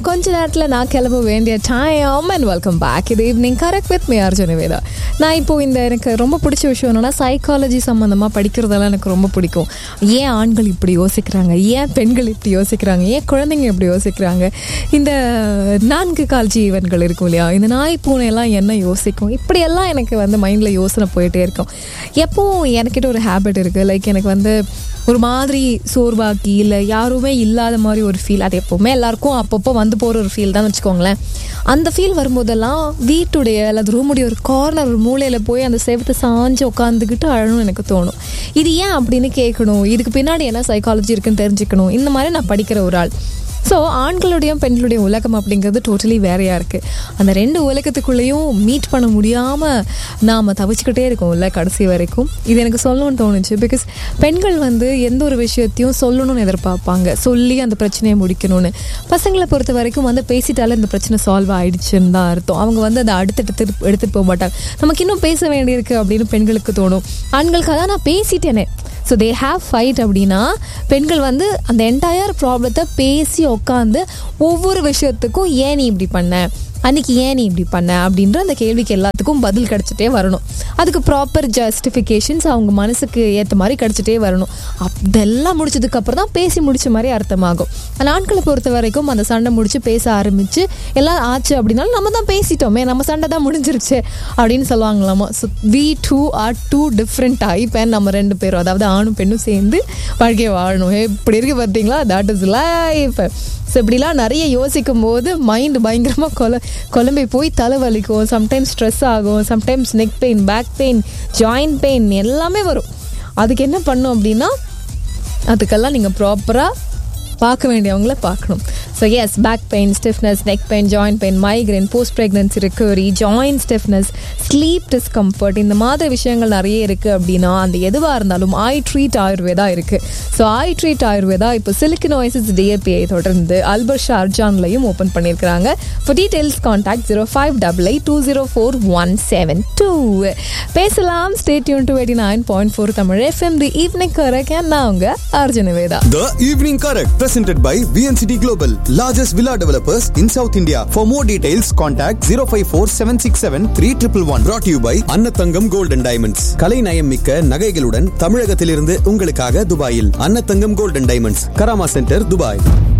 கொஞ்ச நேரத்தில் நான் கிளம்ப வேண்டிய டைம் அண்ட் வெல்கம் பேக் இது evening correct with me Arjuna Veda நான் இப்போ இந்த எனக்கு ரொம்ப பிடிச்ச விஷயம் என்னன்னா சைக்காலஜி சம்மந்தமாக படிக்கிறதெல்லாம் எனக்கு ரொம்ப பிடிக்கும் ஏன் ஆண்கள் இப்படி யோசிக்கிறாங்க ஏன் பெண்கள் இப்படி யோசிக்கிறாங்க ஏன் குழந்தைங்க இப்படி யோசிக்கிறாங்க இந்த நான்கு கால் ஜீவன்கள் இருக்கும் இல்லையா இந்த நாய் பூனை எல்லாம் என்ன யோசிக்கும் இப்படியெல்லாம் எனக்கு வந்து மைண்டில் யோசனை போயிட்டே இருக்கும் எப்போவும் எனக்கிட்ட ஒரு ஹேபிட் இருக்குது லைக் எனக்கு வந்து ஒரு மாதிரி சோர்வாக்கி இல்லை யாருமே இல்லாத மாதிரி ஒரு ஃபீல் அது எப்போவுமே எல்லாருக்கும் அப்பப்போ வந்து போகிற ஒரு ஃபீல் தான் வச்சுக்கோங்களேன் அந்த ஃபீல் வரும்போதெல்லாம் வீட்டுடைய அல்லது ரூமுடைய ஒரு கார்னர் ஒரு மூலையில் போய் அந்த செவத்தை சாஞ்சு உட்காந்துக்கிட்டு அழணும்னு எனக்கு தோணும் இது ஏன் அப்படின்னு கேட்கணும் இதுக்கு பின்னாடி என்ன சைக்காலஜி இருக்குன்னு தெரிஞ்சுக்கணும் இந்த மாதிரி நான் படிக்கிற ஒரு ஆள் ஸோ ஆண்களுடையும் பெண்களுடைய உலகம் அப்படிங்கிறது டோட்டலி வேறையாக இருக்குது அந்த ரெண்டு உலகத்துக்குள்ளேயும் மீட் பண்ண முடியாமல் நாம் தவிச்சுக்கிட்டே இருக்கோம்ல கடைசி வரைக்கும் இது எனக்கு சொல்லணும்னு தோணுச்சு பிகாஸ் பெண்கள் வந்து எந்த ஒரு விஷயத்தையும் சொல்லணும்னு எதிர்பார்ப்பாங்க சொல்லி அந்த பிரச்சனையை முடிக்கணும்னு பசங்களை பொறுத்த வரைக்கும் வந்து பேசிட்டாலே இந்த பிரச்சனை சால்வ் ஆயிடுச்சுன்னு தான் அர்த்தம் அவங்க வந்து அதை அடுத்து எடுத்து எடுத்துகிட்டு போக மாட்டாங்க நமக்கு இன்னும் பேச வேண்டியிருக்கு அப்படின்னு பெண்களுக்கு தோணும் ஆண்களுக்கு அதான் நான் பேசிட்டேனே ஸோ தே ஹாவ் ஃபைட் அப்படின்னா பெண்கள் வந்து அந்த என்டையர் ப்ராப்ளத்தை பேசி உட்காந்து ஒவ்வொரு விஷயத்துக்கும் ஏன் நீ இப்படி பண்ண அன்னைக்கு ஏன் நீ இப்படி பண்ண அப்படின்ற அந்த கேள்விக்கு எல்லாத்துக்கும் பதில் கிடச்சிட்டே வரணும் அதுக்கு ப்ராப்பர் ஜஸ்டிஃபிகேஷன்ஸ் அவங்க மனசுக்கு ஏற்ற மாதிரி கிடச்சிட்டே வரணும் அதெல்லாம் முடிச்சதுக்கு அப்புறம் தான் பேசி முடிச்ச மாதிரி அர்த்தமாகும் அந்த ஆட்களை பொறுத்த வரைக்கும் அந்த சண்டை முடிச்சு பேச ஆரம்பிச்சு எல்லாம் ஆச்சு அப்படின்னாலும் நம்ம தான் பேசிட்டோமே நம்ம சண்டை தான் முடிஞ்சிருச்சு அப்படின்னு சொல்லுவாங்களாமா so we two are two different type and நம்ம ரெண்டு பேரும் அதாவது ஆணும் பெண்ணும் சேர்ந்து வாழ்க்கையை வாழணும் இப்படி இருக்கு பார்த்தீங்களா தட் இஸ் லைஃப் ஸோ இப்படிலாம் நிறைய யோசிக்கும் போது மைண்டு பயங்கரமாக கொல குழம்பி போய் தலைவலிக்கும் சம்டைம்ஸ் ஸ்ட்ரெஸ் ஆகும் sometimes neck pain back pain joint pain எல்லாமே வரும் அதுக்கு என்ன பண்ணும் அப்படின்னா அதுக்கெல்லாம் நீங்கள் ப்ராப்பராக பார்க்க வேண்டியவங்கள பார்க்கணும் so yes back pain stiffness neck pain joint pain migraine post pregnancy recovery joint stiffness sleep discomfort இந்த மாதிரி விஷயங்கள் நிறைய இருக்குது அப்படின்னா அந்த எதுவாக இருந்தாலும் ஐ ட்ரீட் ஆயுர்வேதா இருக்குது ஸோ ஐ ட்ரீட் ஆயுர்வேதா இப்போ சிலிக்கனோய்சிஸ் டிஏபிஐ தொடர்ந்து அல்பர் ஷார்ஜான்லையும் ஓப்பன் பண்ணியிருக்கிறாங்க for details contact zero five double eight two zero four one seven two பேசலாம் stay tuned to eighty nine point four Tamil FM the evening karak நான் உங்க Arjuna Veda The Evening Correct, presented by VNCT Global, largest villa developers in South India. For more details, contact 054 767 3111. Brought to you by அன்னத்தங்கம் Gold and Diamonds. கலை நயம் மிக்க நகைகளுடன் தமிழகத்திலிருந்து உங்களுக்காக துபாயில் Annathangam Gold and Diamonds, Karama centre, Dubai